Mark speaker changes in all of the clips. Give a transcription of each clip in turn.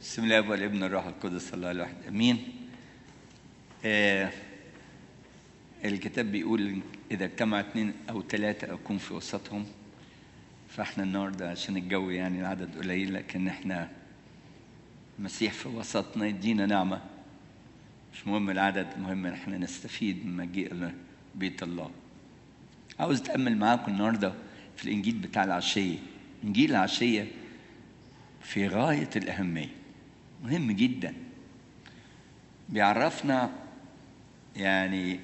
Speaker 1: بسم الله والابن الروح القدس الله الواحد امين آه الكتاب بيقول اذا اجتمع اثنين او ثلاثه اكون في وسطهم فاحنا النهارده عشان الجو يعني العدد قليل لكن احنا المسيح في وسطنا يدينا نعمه مش مهم العدد المهم ان احنا نستفيد من مجيء بيت الله عاوز اتامل معاكم النهارده في الانجيل بتاع العشيه انجيل العشيه في غايه الاهميه مهم جدا بيعرفنا يعني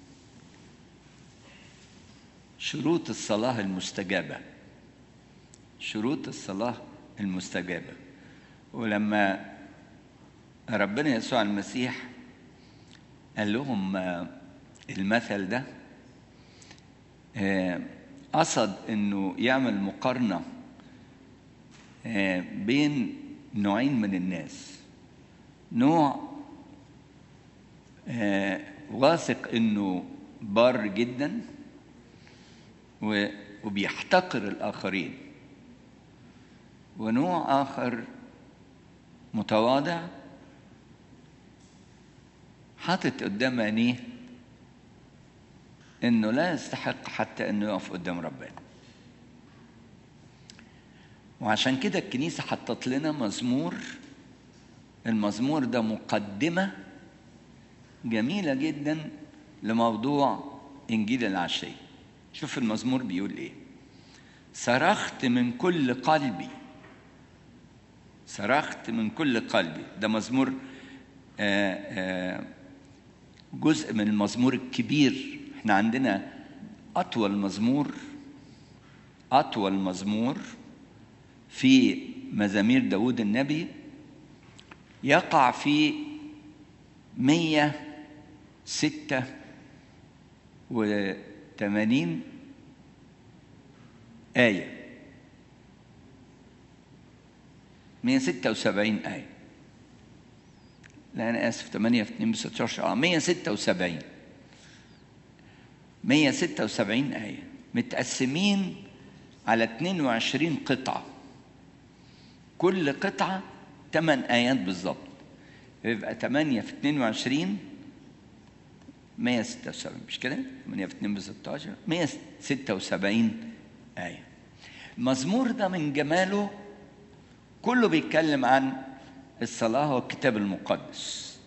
Speaker 1: شروط الصلاه المستجابه شروط الصلاه المستجابه ولما ربنا يسوع المسيح قال لهم المثل ده قصد انه يعمل مقارنه بين نوعين من الناس نوع واثق انه بار جدا وبيحتقر الاخرين ونوع اخر متواضع حاطط قدام عينيه انه لا يستحق حتى انه يقف قدام ربنا وعشان كده الكنيسه حطت لنا مزمور المزمور ده مقدمه جميله جدا لموضوع انجيل العشيه شوف المزمور بيقول ايه صرخت من كل قلبي صرخت من كل قلبي ده مزمور آآ آآ جزء من المزمور الكبير احنا عندنا اطول مزمور اطول مزمور في مزامير داود النبي يقع في مية ستة وثمانين آية مية ستة وسبعين آية لا أنا آسف ثمانية في اتنين بستاشر آه مية ستة وسبعين مية ستة وسبعين آية متقسمين على 22 قطعة كل قطعة 8 آيات بالظبط يبقى 8 في 22 176 مش كده؟ 8 في 2 ب 16 176 آية المزمور ده من جماله كله بيتكلم عن الصلاة والكتاب المقدس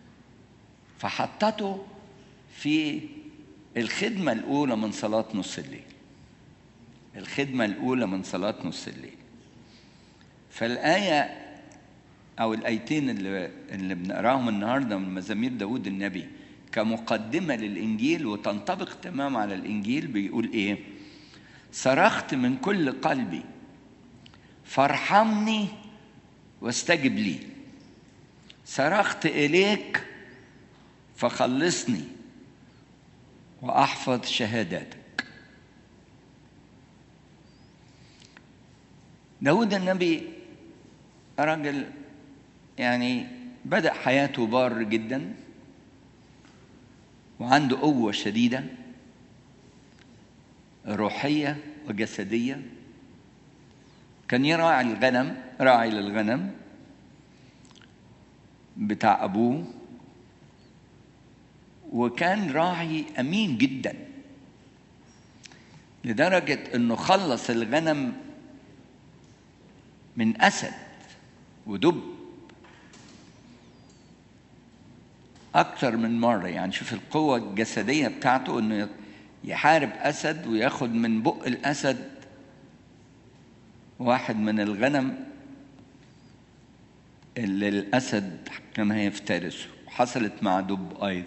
Speaker 1: فحطته في الخدمة الأولى من صلاة نص الليل الخدمة الأولى من صلاة نص الليل فالآية أو الآيتين اللي, اللي بنقراهم النهاردة من مزامير داود النبي كمقدمة للإنجيل وتنطبق تمام على الإنجيل بيقول إيه صرخت من كل قلبي فارحمني واستجب لي صرخت إليك فخلصني وأحفظ شهاداتك داود النبي راجل يعني بدأ حياته بار جدا وعنده قوة شديدة روحية وجسدية كان يراعي الغنم راعي للغنم بتاع أبوه وكان راعي أمين جدا لدرجة أنه خلص الغنم من أسد ودب أكثر من مرة يعني شوف القوة الجسدية بتاعته إنه يحارب أسد وياخد من بق الأسد واحد من الغنم اللي الأسد كان هيفترسه حصلت مع دب أيضا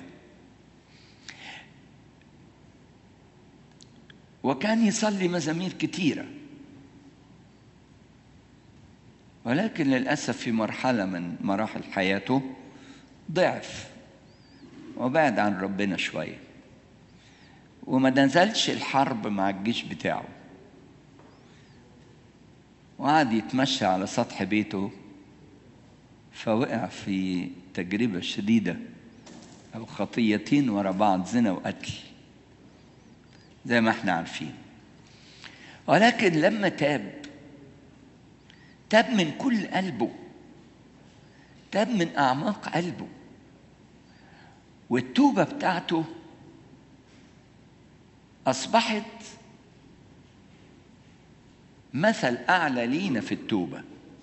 Speaker 1: وكان يصلي مزامير كتيره ولكن للأسف في مرحلة من مراحل حياته ضعف وبعد عن ربنا شوية وما نزلش الحرب مع الجيش بتاعه وقعد يتمشى على سطح بيته فوقع في تجربة شديدة أو خطيتين ورا بعض زنا وقتل زي ما احنا عارفين ولكن لما تاب تاب من كل قلبه تاب من اعماق قلبه والتوبه بتاعته اصبحت مثل اعلى لينا في التوبه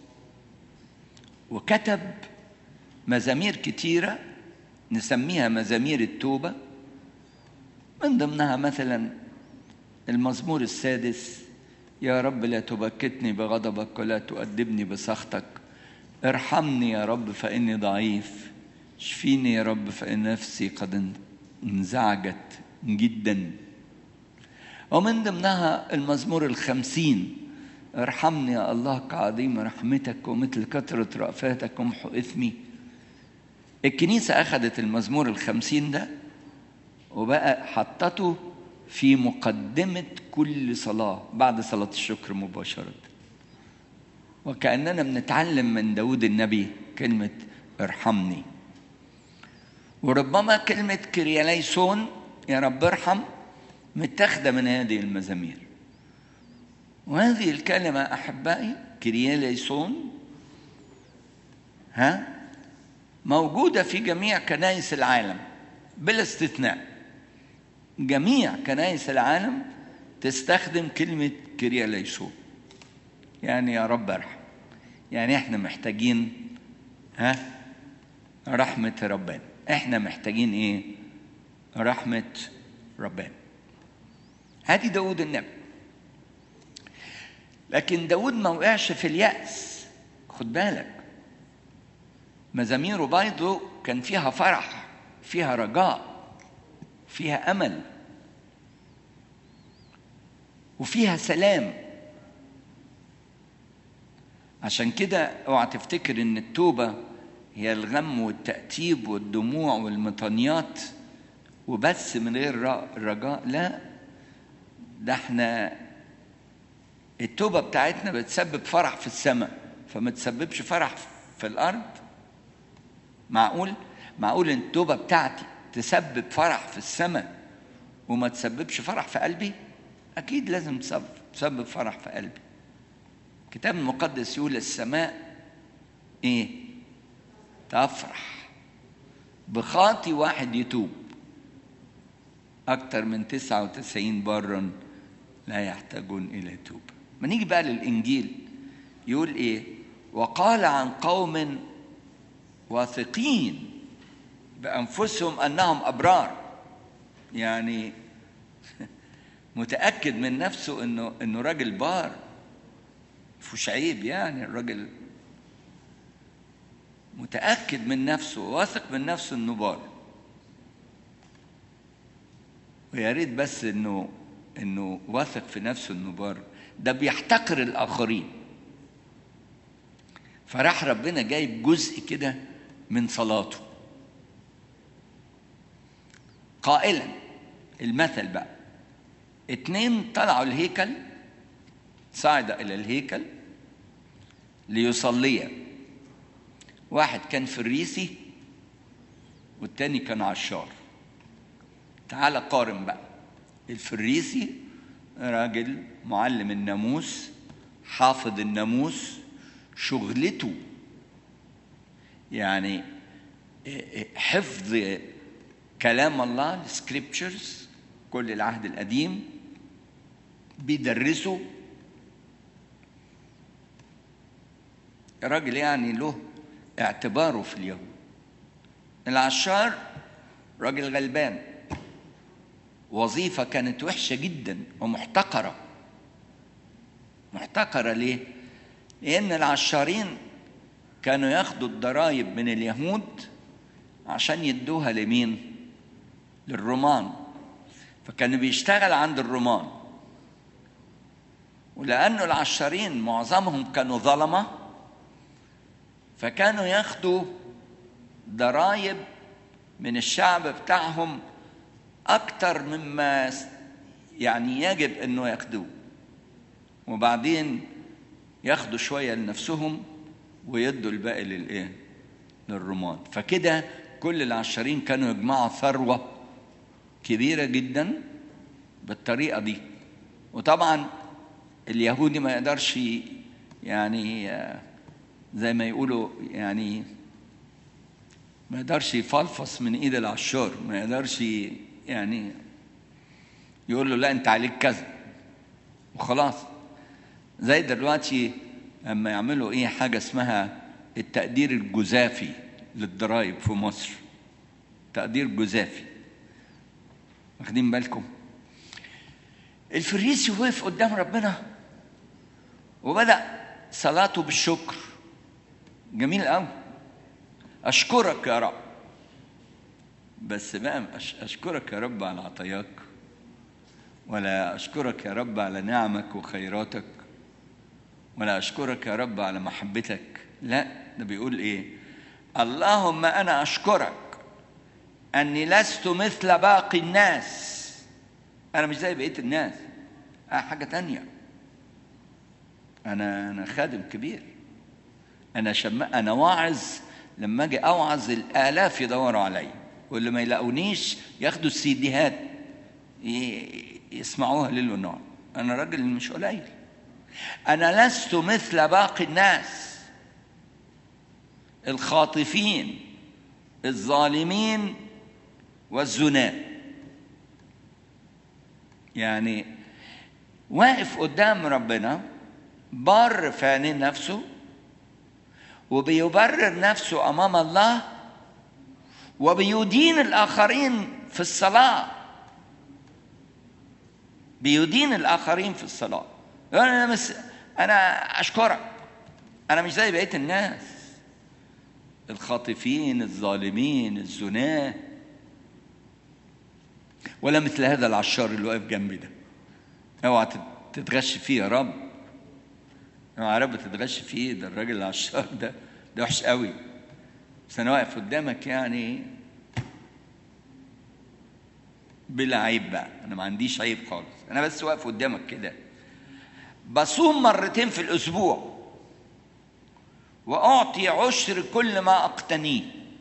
Speaker 1: وكتب مزامير كتيره نسميها مزامير التوبه من ضمنها مثلا المزمور السادس يا رب لا تبكتني بغضبك ولا تؤدبني بسخطك ارحمني يا رب فاني ضعيف اشفيني يا رب فان نفسي قد انزعجت جدا ومن ضمنها المزمور الخمسين ارحمني يا الله كعظيم رحمتك ومثل كثرة رأفاتك ومحو إثمي الكنيسة أخذت المزمور الخمسين ده وبقى حطته في مقدمة كل صلاة بعد صلاة الشكر مباشرة وكأننا بنتعلم من داود النبي كلمة ارحمني وربما كلمة كرياليسون يا رب ارحم متاخدة من هذه المزامير وهذه الكلمة أحبائي كرياليسون ها موجودة في جميع كنائس العالم بلا استثناء جميع كنائس العالم تستخدم كلمة كرياليسون يعني يا رب ارحم يعني احنا محتاجين ها رحمة ربنا احنا محتاجين ايه رحمة ربنا هادي داود النبي لكن داود ما وقعش في اليأس خد بالك مزاميره برضه كان فيها فرح فيها رجاء فيها امل وفيها سلام عشان كده اوعى تفتكر ان التوبه هي الغم والتأتيب والدموع والمطنيات وبس من غير رجاء لا ده احنا التوبه بتاعتنا بتسبب فرح في السماء فما تسببش فرح في الارض معقول معقول ان التوبه بتاعتي تسبب فرح في السماء وما تسببش فرح في قلبي اكيد لازم تسبب تسبب فرح في قلبي الكتاب المقدس يقول السماء ايه تفرح بخاطي واحد يتوب أكثر من 99 برا لا يحتاجون إلى توبة ما نيجي بقى للإنجيل يقول إيه وقال عن قوم واثقين بأنفسهم أنهم أبرار يعني متأكد من نفسه إنه إنه راجل بار مفيش عيب يعني الراجل متأكد من نفسه واثق من نفسه إنه بار ويا ريت بس إنه إنه واثق في نفسه إنه بار ده بيحتقر الآخرين فراح ربنا جايب جزء كده من صلاته قائلا المثل بقى اتنين طلعوا الهيكل صعد الى الهيكل ليصليا واحد كان فريسي والتاني كان عشار تعال قارن بقى الفريسي راجل معلم الناموس حافظ الناموس شغلته يعني حفظ كلام الله السكريبتشرز كل العهد القديم بيدرسه راجل يعني له اعتباره في اليهود العشار راجل غلبان وظيفة كانت وحشة جدا ومحتقرة محتقرة ليه؟ لأن العشارين كانوا ياخدوا الضرائب من اليهود عشان يدوها لمين؟ للرومان فكان بيشتغل عند الرومان ولأنه العشارين معظمهم كانوا ظلمة فكانوا ياخدوا ضرائب من الشعب بتاعهم أكتر مما يعني يجب أنه ياخدوه وبعدين ياخدوا شوية لنفسهم ويدوا الباقي للإيه؟ للرومان فكده كل العشرين كانوا يجمعوا ثروة كبيرة جدا بالطريقة دي وطبعا اليهودي ما يقدرش يعني زي ما يقولوا يعني ما يقدرش يفلفص من ايد العشار ما يقدرش يعني يقول له لا انت عليك كذا وخلاص زي دلوقتي لما يعملوا ايه حاجه اسمها التقدير الجزافي للضرائب في مصر تقدير جزافي واخدين بالكم الفريسي وقف قدام ربنا وبدأ صلاته بالشكر جميل قوي أشكرك يا رب بس بقى أشكرك يا رب على عطاياك ولا أشكرك يا رب على نعمك وخيراتك ولا أشكرك يا رب على محبتك لا ده بيقول إيه اللهم أنا أشكرك أني لست مثل باقي الناس أنا مش زي بقية الناس أنا حاجة تانية أنا أنا خادم كبير أنا شم أنا واعظ لما أجي أوعظ الآلاف يدوروا عليا واللي ما يلاقونيش ياخدوا السيديهات يسمعوها ليل ونهار أنا راجل مش قليل أنا لست مثل باقي الناس الخاطفين الظالمين والزناه يعني واقف قدام ربنا بار في عينين نفسه وبيبرر نفسه امام الله وبيدين الاخرين في الصلاه بيدين الاخرين في الصلاه انا مس... انا اشكرك انا مش زي بقيه الناس الخاطفين الظالمين الزناه ولا مثل هذا العشار اللي واقف جنبي ده اوعى تتغش فيه يا رب اوعى يا رب تتغش فيه ده الراجل العشار ده ده وحش قوي بس انا واقف قدامك يعني بلا عيب بقى انا ما عنديش عيب خالص انا بس واقف قدامك كده بصوم مرتين في الاسبوع واعطي عشر كل ما اقتنيه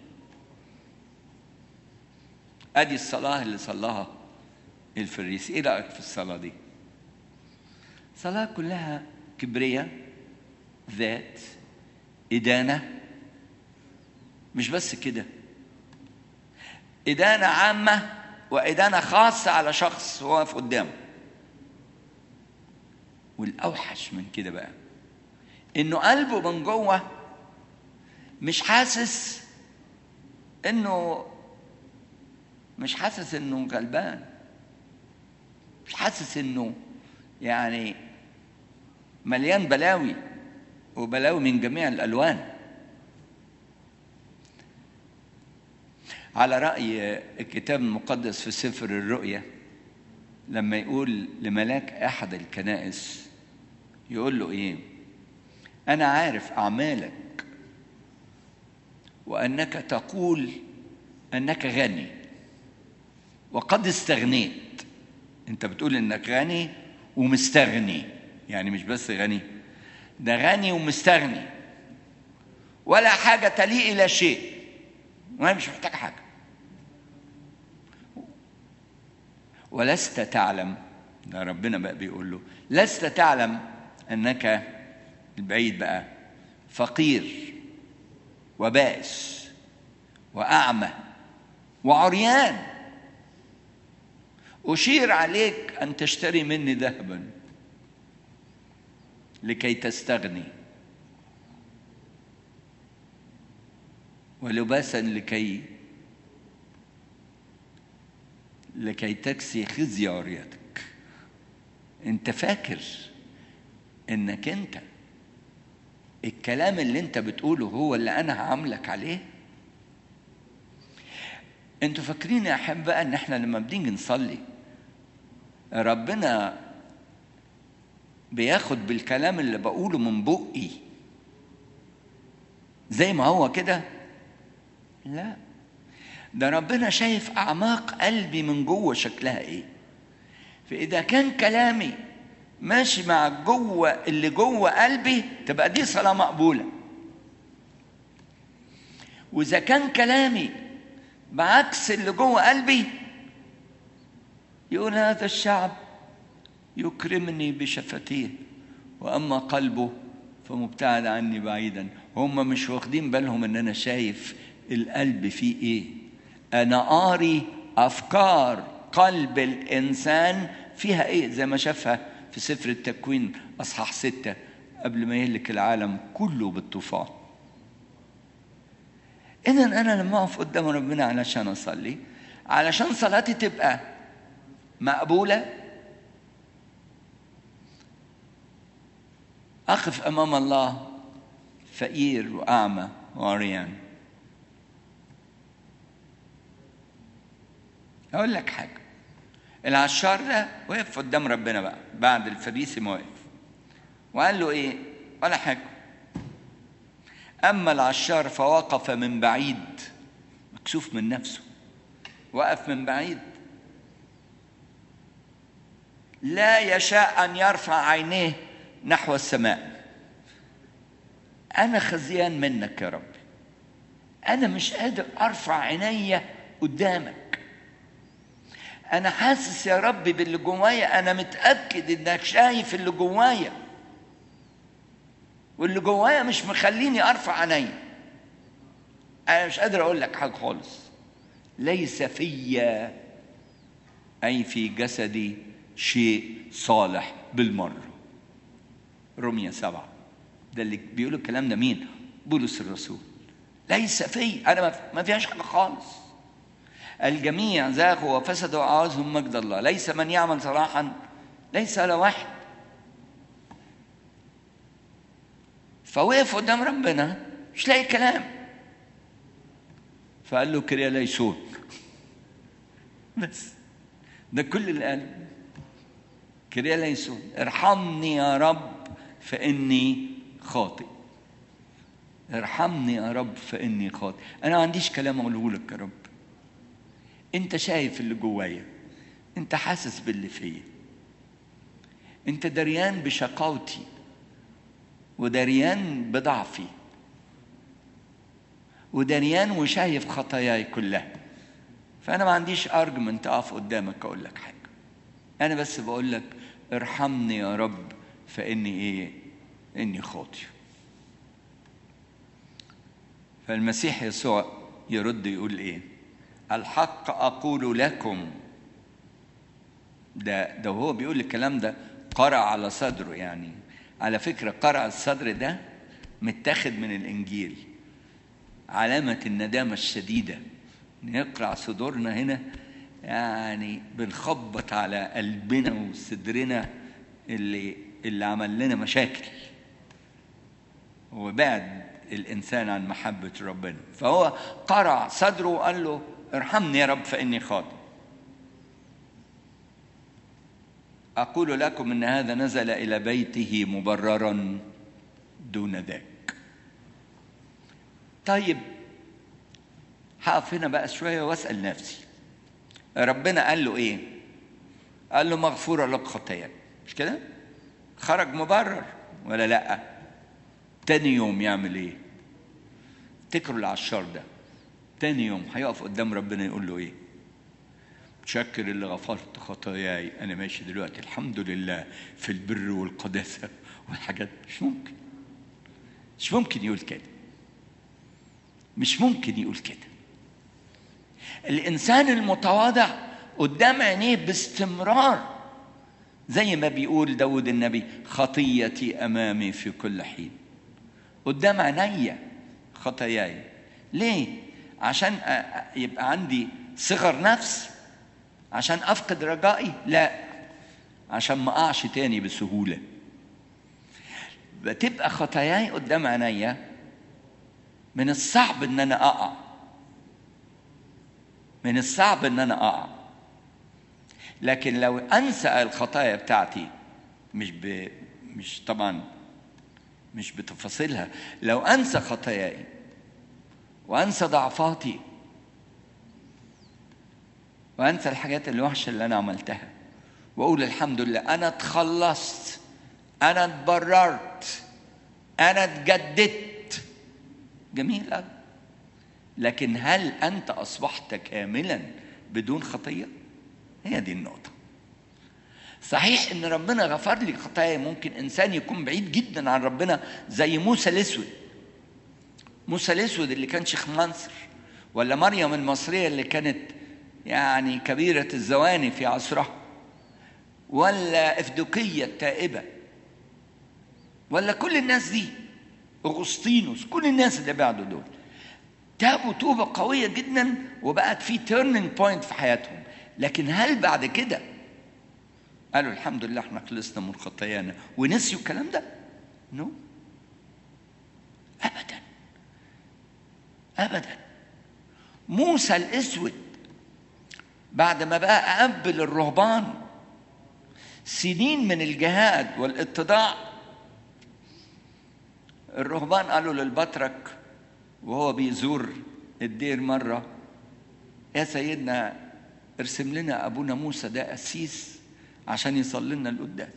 Speaker 1: ادي الصلاه اللي صلاها الفريسي ايه رايك في الصلاه دي صلاه كلها كبرياء ذات ادانه مش بس كده ادانه عامه وادانه خاصه على شخص واقف قدامه والاوحش من كده بقى انه قلبه من جوه مش حاسس انه مش حاسس انه غلبان مش حاسس انه يعني مليان بلاوي وبلاوي من جميع الالوان على راي الكتاب المقدس في سفر الرؤيا لما يقول لملاك احد الكنائس يقول له ايه انا عارف اعمالك وانك تقول انك غني وقد استغنيت انت بتقول انك غني ومستغني يعني مش بس غني ده غني ومستغني ولا حاجة تليق إلى شيء وأنا مش محتاج حاجة ولست تعلم ده ربنا بقى بيقول له لست تعلم أنك البعيد بقى فقير وبائس وأعمى وعريان أشير عليك أن تشتري مني ذهبا لكي تستغني ولباسا لكي لكي تكسي خزي عريتك انت فاكر انك انت الكلام اللي انت بتقوله هو اللي انا هعاملك عليه انتوا فاكرين يا احباء ان احنا لما بنيجي نصلي ربنا بياخد بالكلام اللي بقوله من بقي زي ما هو كده لا ده ربنا شايف اعماق قلبي من جوه شكلها ايه فاذا كان كلامي ماشي مع جوه اللي جوه قلبي تبقى دي صلاه مقبوله واذا كان كلامي بعكس اللي جوه قلبي يقول هذا الشعب يكرمني بشفتيه واما قلبه فمبتعد عني بعيدا هم مش واخدين بالهم ان انا شايف القلب فيه ايه انا قاري افكار قلب الانسان فيها ايه زي ما شافها في سفر التكوين اصحاح ستة قبل ما يهلك العالم كله بالطوفان اذا انا لما اقف قدام ربنا علشان اصلي علشان صلاتي تبقى مقبوله اقف امام الله فقير واعمى وعريان اقول لك حاجه العشار ده وقف قدام ربنا بقى بعد الفريسي ما وقف وقال له ايه ولا حاجه اما العشار فوقف من بعيد مكسوف من نفسه وقف من بعيد لا يشاء ان يرفع عينيه نحو السماء انا خزيان منك يا رب انا مش قادر ارفع عيني قدامك انا حاسس يا رب باللي جوايا انا متاكد انك شايف اللي جوايا واللي جوايا مش مخليني ارفع عيني انا مش قادر اقول لك حاجه خالص ليس فيا اي في جسدي شيء صالح بالمره رمية سبعة ده اللي بيقولوا الكلام ده مين بولس الرسول ليس في انا ما فيهاش حاجه خالص الجميع زاغوا وفسدوا وعاوزهم مجد الله ليس من يعمل صلاحا ليس ولا واحد فوقف قدام ربنا مش لاقي كلام فقال له كريا ليسون بس ده كل اللي قاله كريا ليسون ارحمني يا رب فاني خاطئ ارحمني يا رب فاني خاطئ انا ما عنديش كلام اقوله لك يا رب انت شايف اللي جوايا انت حاسس باللي فيا انت دريان بشقاوتي ودريان بضعفي ودريان وشايف خطاياي كلها فانا ما عنديش ارجمنت اقف قدامك اقول لك حاجه انا بس بقول لك ارحمني يا رب فاني ايه اني خاطئ فالمسيح يسوع يرد يقول ايه الحق اقول لكم ده ده وهو بيقول الكلام ده قرأ على صدره يعني على فكرة قرأ الصدر ده متاخد من الإنجيل علامة الندامة الشديدة نقرأ صدورنا هنا يعني بنخبط على قلبنا وصدرنا اللي اللي عمل لنا مشاكل وبعد الإنسان عن محبة ربنا فهو قرع صدره وقال له ارحمني يا رب فإني خاطئ أقول لكم إن هذا نزل إلى بيته مبررا دون ذاك طيب هقف هنا بقى شوية وأسأل نفسي ربنا قال له إيه؟ قال له مغفورة لك خطاياك مش كده؟ خرج مبرر ولا لأ؟ تاني يوم يعمل إيه؟ افتكروا العشار ده تاني يوم هيقف قدام ربنا يقول له إيه؟ متشكر اللي غفرت خطاياي انا ماشي دلوقتي الحمد لله في البر والقداسه والحاجات مش ممكن مش ممكن يقول كده مش ممكن يقول كده الانسان المتواضع قدام عينيه باستمرار زي ما بيقول داود النبي خطيتي امامي في كل حين قدام عينيا خطاياي ليه عشان يبقى عندي صغر نفس عشان افقد رجائي لا عشان ما اقعش تاني بسهوله بتبقى خطاياي قدام عينيا من الصعب ان انا اقع من الصعب ان انا اقع لكن لو انسى الخطايا بتاعتي مش ب... مش طبعا مش بتفاصيلها لو انسى خطاياي وانسى ضعفاتي وانسى الحاجات الوحشه اللي انا عملتها واقول الحمد لله انا اتخلصت انا اتبررت انا اتجددت جميل قوي لكن هل انت اصبحت كاملا بدون خطيه هي دي النقطه صحيح ان ربنا غفر لي خطايا ممكن انسان يكون بعيد جدا عن ربنا زي موسى الاسود موسى الاسود اللي كان شيخ منصر ولا مريم المصرية اللي كانت يعني كبيرة الزواني في عصرها ولا افدوكية التائبة ولا كل الناس دي اغسطينوس كل الناس اللي بعدوا دول تابوا توبة قوية جدا وبقت في تيرنينج بوينت في حياتهم لكن هل بعد كده قالوا الحمد لله احنا خلصنا من خطايانا ونسيوا الكلام ده؟ نو no. ابدا ابدا موسى الاسود بعد ما بقى اب للرهبان سنين من الجهاد والاتضاع الرهبان قالوا للبطرك وهو بيزور الدير مره يا سيدنا ارسم لنا ابونا موسى ده قسيس عشان يصلي لنا القداس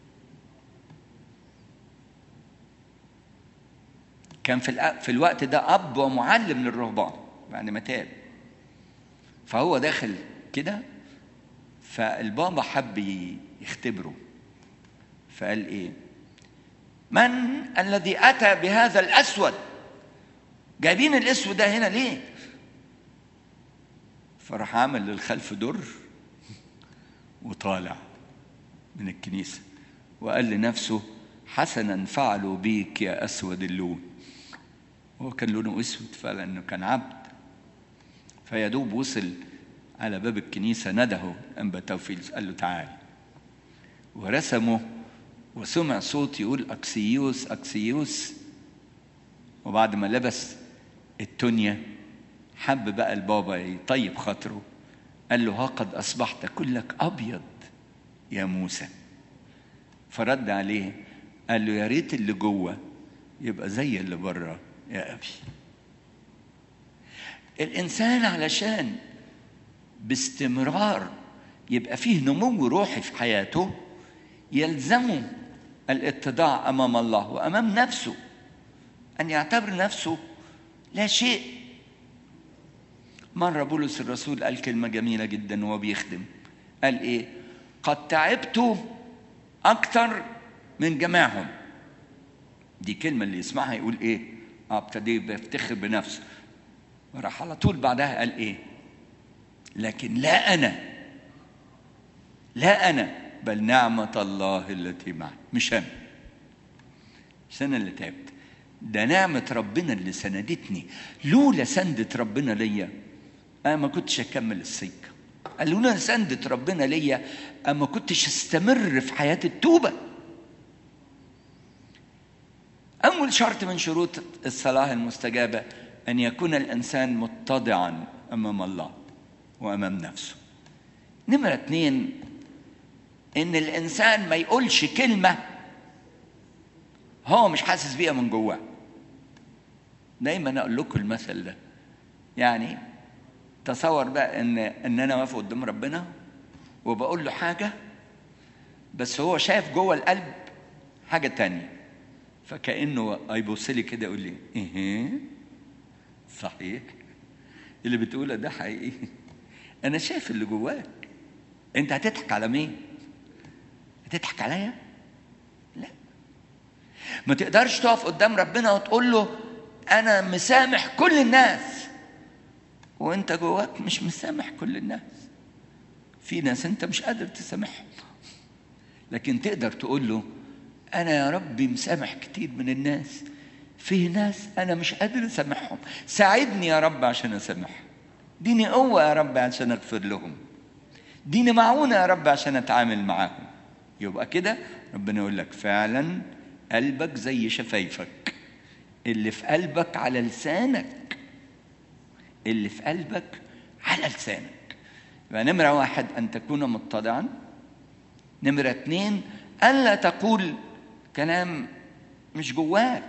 Speaker 1: كان في في الوقت ده اب ومعلم للرهبان بعد ما تاب فهو داخل كده فالبابا حب يختبره فقال ايه من الذي اتى بهذا الاسود جايبين الاسود ده هنا ليه فراح عامل للخلف در وطالع من الكنيسه وقال لنفسه حسنا فعلوا بيك يا اسود اللون هو كان لونه اسود فعلا انه كان عبد فيا دوب وصل على باب الكنيسه نده انبا توفيل قال له تعال ورسمه وسمع صوت يقول اكسيوس اكسيوس وبعد ما لبس التونيا حب بقى البابا يطيب خاطره قال له ها قد اصبحت كلك ابيض يا موسى فرد عليه قال له يا ريت اللي جوه يبقى زي اللي بره يا ابي الانسان علشان باستمرار يبقى فيه نمو روحي في حياته يلزمه الاتضاع امام الله وامام نفسه ان يعتبر نفسه لا شيء مره بولس الرسول قال كلمه جميله جدا وهو بيخدم قال ايه قد تعبت اكثر من جماعهم دي كلمه اللي يسمعها يقول ايه اه ابتدي بيفتخر بنفسه وراح على طول بعدها قال ايه لكن لا انا لا انا بل نعمه الله التي معي مش انا مش انا اللي تعبت ده نعمة ربنا اللي سندتني لولا سندة ربنا ليا أنا ما كنتش أكمل السكة لولا سندة ربنا ليا أنا ما كنتش أستمر في حياة التوبة أول شرط من شروط الصلاة المستجابة أن يكون الإنسان متضعا أمام الله وأمام نفسه نمرة اتنين إن الإنسان ما يقولش كلمة هو مش حاسس بيها من جواه دايما اقول لكم المثل ده يعني تصور بقى ان ان انا واقف قدام ربنا وبقول له حاجه بس هو شايف جوه القلب حاجه تانية فكانه هيبص لي كده يقول لي ايه صحيح اللي بتقوله ده حقيقي انا شايف اللي جواك انت هتضحك على مين هتضحك عليا لا ما تقدرش تقف قدام ربنا وتقول له انا مسامح كل الناس وانت جواك مش مسامح كل الناس في ناس انت مش قادر تسامحهم لكن تقدر تقول له انا يا ربي مسامح كتير من الناس في ناس انا مش قادر اسامحهم ساعدني يا رب عشان اسامحهم اديني قوه يا رب عشان اغفر لهم اديني معونه يا رب عشان اتعامل معاهم يبقى كده ربنا يقول لك فعلا قلبك زي شفايفك اللي في قلبك على لسانك اللي في قلبك على لسانك يبقى نمرة واحد أن تكون متضعا نمرة اتنين ألا تقول كلام مش جواك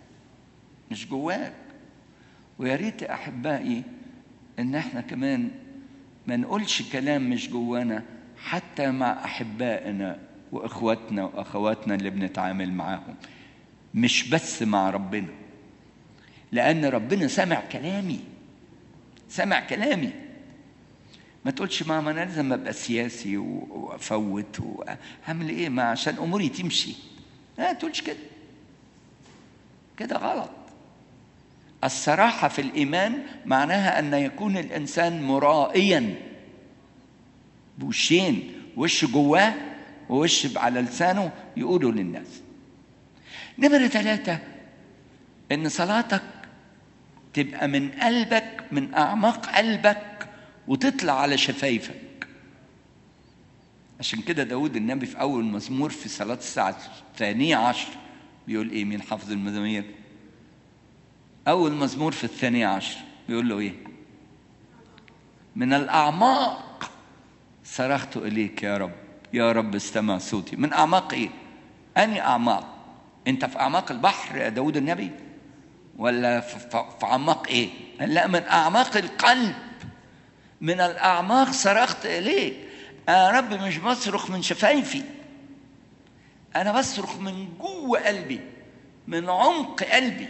Speaker 1: مش جواك ويا ريت أحبائي إن احنا كمان ما نقولش كلام مش جوانا حتى مع أحبائنا وإخواتنا وأخواتنا اللي بنتعامل معاهم مش بس مع ربنا لأن ربنا سمع كلامي سمع كلامي ما تقولش ما انا لازم ابقى سياسي وافوت واعمل ايه ما عشان اموري تمشي لا تقولش كده كده غلط الصراحة في الإيمان معناها أن يكون الإنسان مرائيا بوشين وش جواه ووش على لسانه يقولوا للناس نمرة ثلاثة إن صلاتك تبقى من قلبك من أعماق قلبك وتطلع على شفايفك عشان كده داود النبي في أول مزمور في صلاة الساعة الثانية عشر بيقول إيه مين حافظ المزامير أول مزمور في الثانية عشر بيقول له إيه من الأعماق صرخت إليك يا رب يا رب استمع صوتي من أعماق إيه أني أعماق أنت في أعماق البحر يا داود النبي ولا في أعماق إيه لا من أعماق القلب من الأعماق صرخت إليك أنا رب مش بصرخ من شفايفي أنا بصرخ من جوه قلبي من عمق قلبي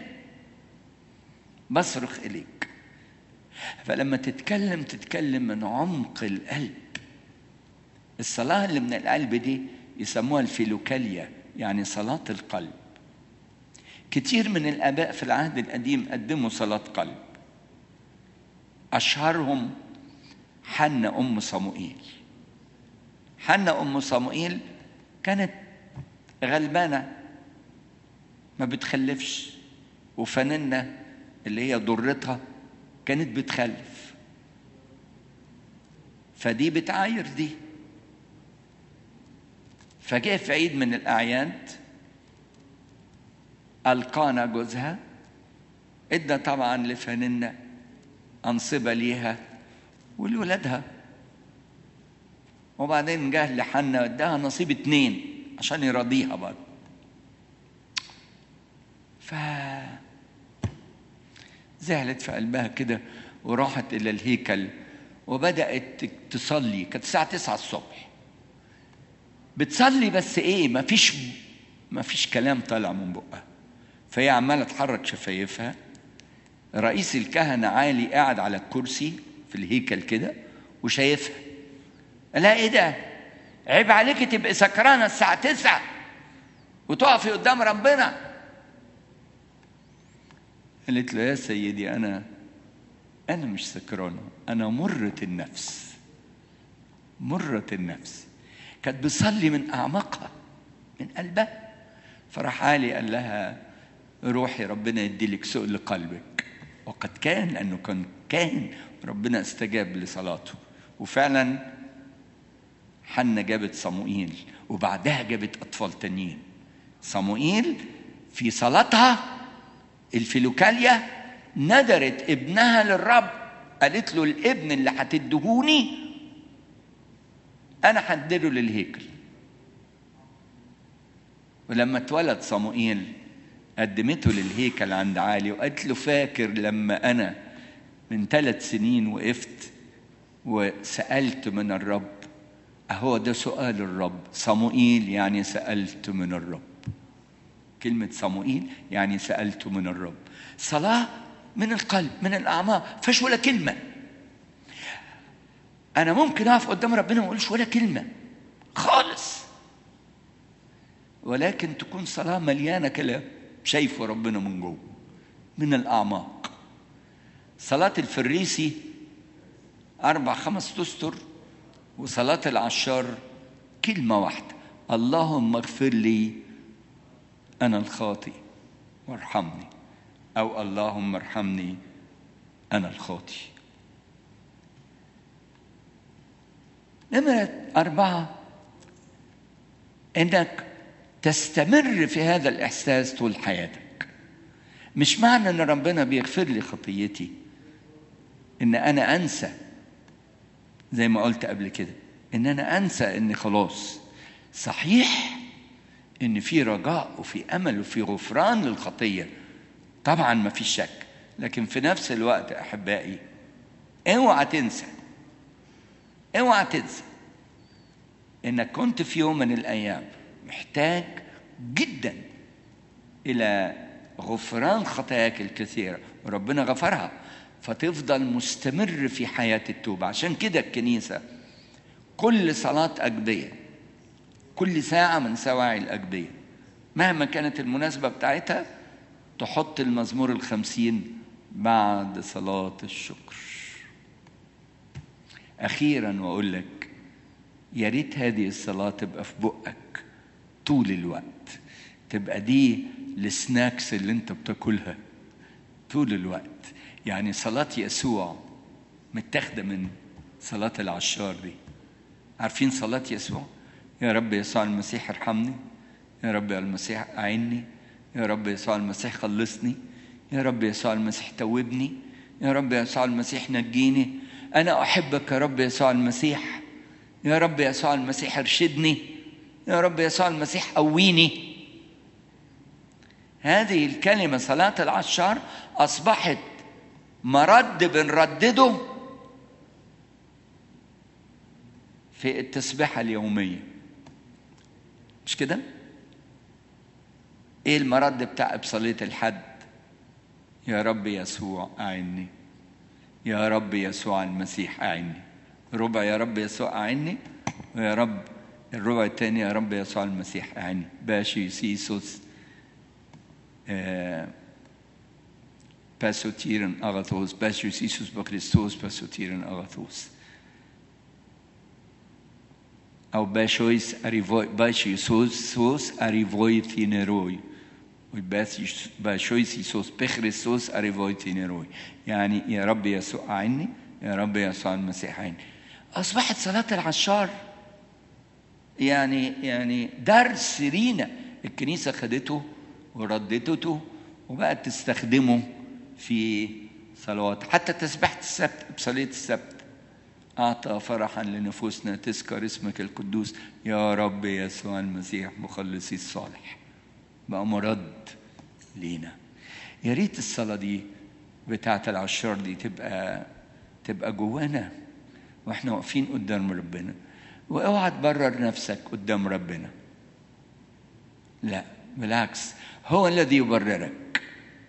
Speaker 1: بصرخ إليك فلما تتكلم تتكلم من عمق القلب الصلاة اللي من القلب دي يسموها الفيلوكاليا يعني صلاة القلب كتير من الآباء في العهد القديم قدموا صلاة قلب أشهرهم حنة أم صموئيل حنة أم صموئيل كانت غلبانة ما بتخلفش وفننة اللي هي ضرتها كانت بتخلف فدي بتعاير دي فجاء في عيد من الأعياد ألقانا جوزها ادى طبعا لفننة أنصبة ليها ولولادها وبعدين جه لحنا اداها نصيب اتنين عشان يرضيها برضه ف زعلت في قلبها كده وراحت الى الهيكل وبدات تصلي كانت الساعه 9 الصبح بتصلي بس ايه ما فيش ما فيش كلام طالع من بقها فهي عماله تحرك شفايفها رئيس الكهنه عالي قاعد على الكرسي في الهيكل كده وشايفها لا ايه ده عيب عليكي تبقي سكرانه الساعه 9 وتقفي قدام ربنا قالت له يا سيدي انا انا مش سكرانه انا مره النفس مره النفس كانت بتصلي من اعماقها من قلبها فراح علي قال لها روحي ربنا يديلك سؤل قلبك وقد كان لانه كان كان ربنا استجاب لصلاته وفعلا حنة جابت صموئيل وبعدها جابت أطفال تانيين صموئيل في صلاتها الفيلوكاليا ندرت ابنها للرب قالت له الابن اللي هتدهوني انا هديله للهيكل ولما اتولد صموئيل قدمته للهيكل عند عالي وقالت له فاكر لما انا من ثلاث سنين وقفت وسالت من الرب اهو ده سؤال الرب صموئيل يعني سالت من الرب كلمة صموئيل يعني سألت من الرب صلاة من القلب من الأعماق فيش ولا كلمة أنا ممكن أقف قدام ربنا وما أقولش ولا كلمة خالص ولكن تكون صلاة مليانة كلام شايفه ربنا من جوه من الأعماق صلاة الفريسي أربع خمس تستر وصلاة العشار كلمة واحدة اللهم اغفر لي أنا الخاطئ وارحمني أو اللهم ارحمني أنا الخاطئ نمرة أربعة إنك تستمر في هذا الإحساس طول حياتك مش معنى إن ربنا بيغفر لي خطيتي إن أنا أنسى زي ما قلت قبل كده إن أنا أنسى إني خلاص صحيح ان في رجاء وفي امل وفي غفران للخطيه طبعا ما فيش شك لكن في نفس الوقت احبائي اوعى تنسى اوعى تنسى انك كنت في يوم من الايام محتاج جدا الى غفران خطاياك الكثيره وربنا غفرها فتفضل مستمر في حياه التوبه عشان كده الكنيسه كل صلاه اجبيه كل ساعة من سواعي الأجبية مهما كانت المناسبة بتاعتها تحط المزمور الخمسين بعد صلاة الشكر أخيرا وأقول لك يا ريت هذه الصلاة تبقى في بقك طول الوقت تبقى دي السناكس اللي انت بتاكلها طول الوقت يعني صلاة يسوع متاخدة من صلاة العشار دي عارفين صلاة يسوع يا رب يسوع المسيح ارحمني يا رب يا المسيح أعني يا رب يسوع المسيح خلصني يا رب يسوع المسيح توبني يا رب يسوع المسيح نجيني أنا أحبك يا رب يسوع المسيح يا رب يسوع المسيح ارشدني يا رب يسوع المسيح قويني هذه الكلمة صلاة العشار أصبحت مرد بنردده في التسبيحة اليومية مش كده؟ ايه المرد بتاع بصلية الحد؟ يا رب يسوع أعني يا رب يسوع المسيح أعني ربع يا رب يسوع أعني ويا رب الربع الثاني يا رب يسوع المسيح أعني باشي سيسوس آه باسوتيرن أغاثوس باشي سيسوس بكريستوس باسوتيرن أغاثوس أو باشويس أريفوي باشي سوس أريفوي ثينيروي باشويس يسوس بخريستوس أريفوي ثينيروي يعني يا رب يسوع أعني يا رب يسوع المسيح أعني أصبحت صلاة العشار يعني يعني درس لينا الكنيسة خدته ورددته وبقت تستخدمه في صلوات حتى تسبحة السبت بصلية السبت أعطى فرحا لنفوسنا تذكر اسمك القدوس يا رب يسوع المسيح مخلصي الصالح بقى مرد لينا يا ريت الصلاة دي بتاعة العشار دي تبقى تبقى جوانا واحنا واقفين قدام ربنا واوعى تبرر نفسك قدام ربنا لا بالعكس هو الذي يبررك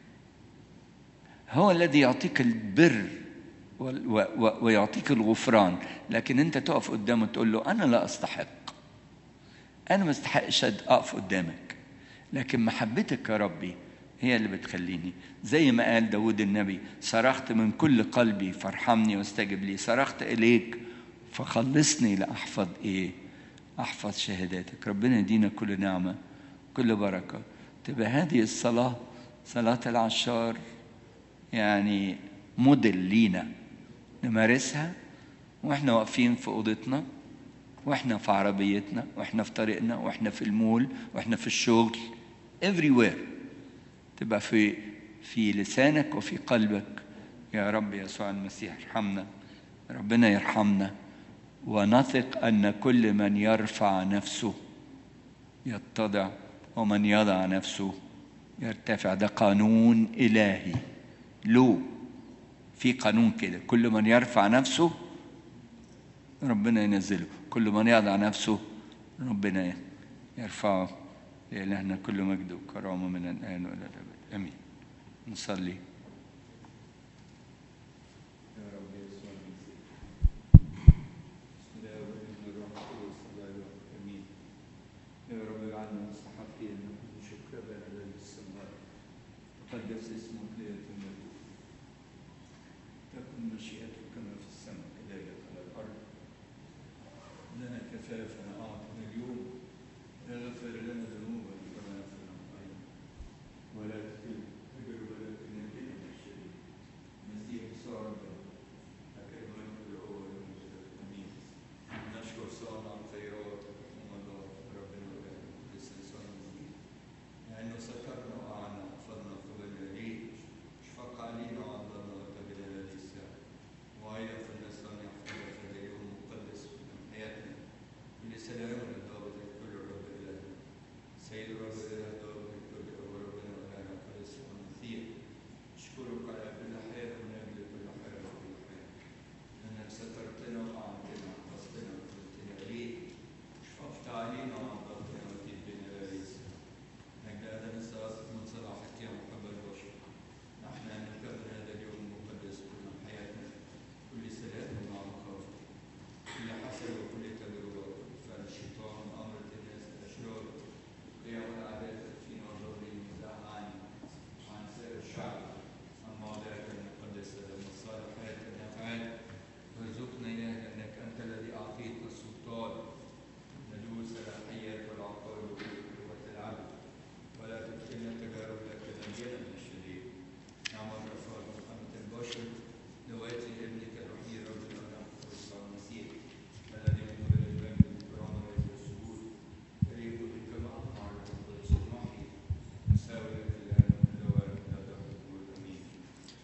Speaker 1: هو الذي يعطيك البر ويعطيك الغفران لكن انت تقف قدامه تقول له انا لا استحق انا ما استحقش اقف قدامك لكن محبتك يا ربي هي اللي بتخليني زي ما قال داود النبي صرخت من كل قلبي فارحمني واستجب لي صرخت اليك فخلصني لاحفظ ايه احفظ شهاداتك ربنا يدينا كل نعمه كل بركه تبقى هذه الصلاه صلاه العشار يعني موديل لينا نمارسها واحنا واقفين في اوضتنا واحنا في عربيتنا واحنا في طريقنا واحنا في المول واحنا في الشغل everywhere تبقى في في لسانك وفي قلبك يا رب يسوع المسيح ارحمنا ربنا يرحمنا ونثق ان كل من يرفع نفسه يتضع ومن يضع نفسه يرتفع ده قانون الهي له في قانون كده كل من يرفع نفسه ربنا ينزله كل من يضع نفسه ربنا يرفعه لإلهنا كل مجد وكرامة من الآن وإلى الأبد آمين نصلي